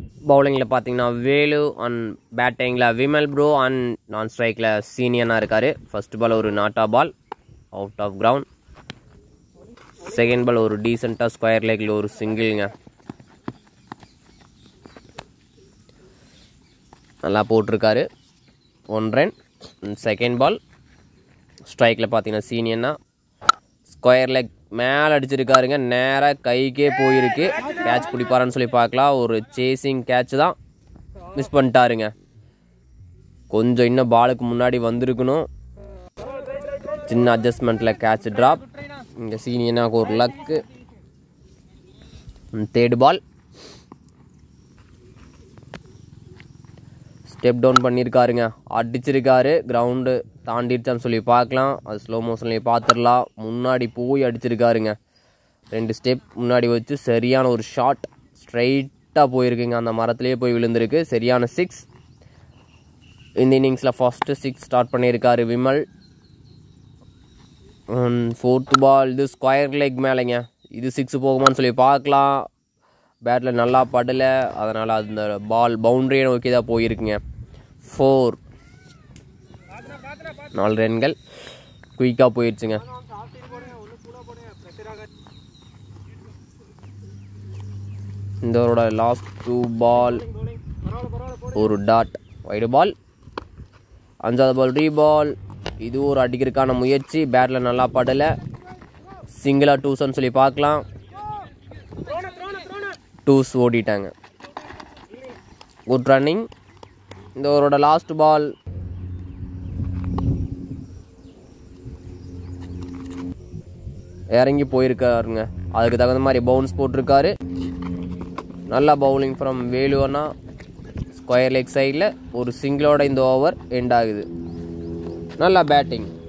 பவுலிங்கில் பார்த்தீங்கன்னா வேலு அண்ட் பேட்டிங்கில் Vimal bro and நான் ஸ்ட்ரைக்கில் சீனியனாக இருக்கார் ஃபர்ஸ்ட் பால் ஒரு நாட்டா ball out of ground second ball ஒரு டீசெண்டாக ஸ்கொயர் லேக்கில் ஒரு சிங்கிள்ங்க நல்லா போட்டிருக்காரு ஒன் ரன் செகண்ட் பால் ஸ்ட்ரைக்கில் பார்த்தீங்கன்னா சீனியன்னா ஸ்கொயர் லெக் மேலே அடிச்சிருக்காருங்க நேராக கைக்கே போயிருக்கு கேட்ச் பிடிப்பாரான்னு சொல்லி பார்க்கலாம் ஒரு சேசிங் கேட்ச் தான் மிஸ் பண்ணிட்டாருங்க கொஞ்சம் இன்னும் பாலுக்கு முன்னாடி வந்திருக்கணும் சின்ன அட்ஜஸ்ட்மெண்ட்டில் கேட்ச் ட்ராப் இங்கே சீனியனாக ஒரு luck third ball step down பண்ணியிருக்காருங்க அடிச்சிருக்காரு கிரவுண்டு தாண்டிடுச்சான்னு சொல்லி பார்க்கலாம் அது ஸ்லோ மோஷன்லேயே பார்த்துடலாம் முன்னாடி போய் அடிச்சிருக்காருங்க ரெண்டு ஸ்டெப் முன்னாடி வச்சு சரியான ஒரு ஷாட் ஸ்ட்ரைட்டாக போயிருக்குங்க அந்த மரத்துலேயே போய் விழுந்திருக்கு சரியான சிக்ஸ் இந்த இன்னிங்ஸில் ஃபஸ்ட்டு சிக்ஸ் ஸ்டார்ட் பண்ணியிருக்காரு விமல் ஃபோர்த்து பால் இது ஸ்கொயர் லெக் மேலேங்க இது சிக்ஸ் போகுமான்னு சொல்லி பார்க்கலாம் பேட்டில் நல்லா படலை அதனால் அந்த பால் பவுண்டரியை நோக்கி தான் போயிருக்குங்க ஃபோர் நாலு ரன்கள் குயிக்காக போயிடுச்சுங்க இந்தவரோட லாஸ்ட் டூ பால் ஒரு டாட் வைடு பால் அஞ்சாவது பால் ரீ பால் இது ஒரு அடிக்கிறதுக்கான முயற்சி பேட்டில் நல்லா படலை சிங்கிளாக டூஸ்ன்னு சொல்லி பார்க்கலாம் டூஸ் ஓடிட்டாங்க குட் ரன்னிங் இந்த அவரோட லாஸ்ட் பால் இறங்கி போயிருக்காருங்க அதுக்கு தகுந்த மாதிரி பவுன்ஸ் போட்டிருக்காரு நல்லா பவுலிங் ஃப்ரம் வேலுவனா ஸ்கொயர் லெக் சைடில் ஒரு சிங்கிளோட இந்த ஓவர் எண்ட் ஆகுது நல்லா பேட்டிங்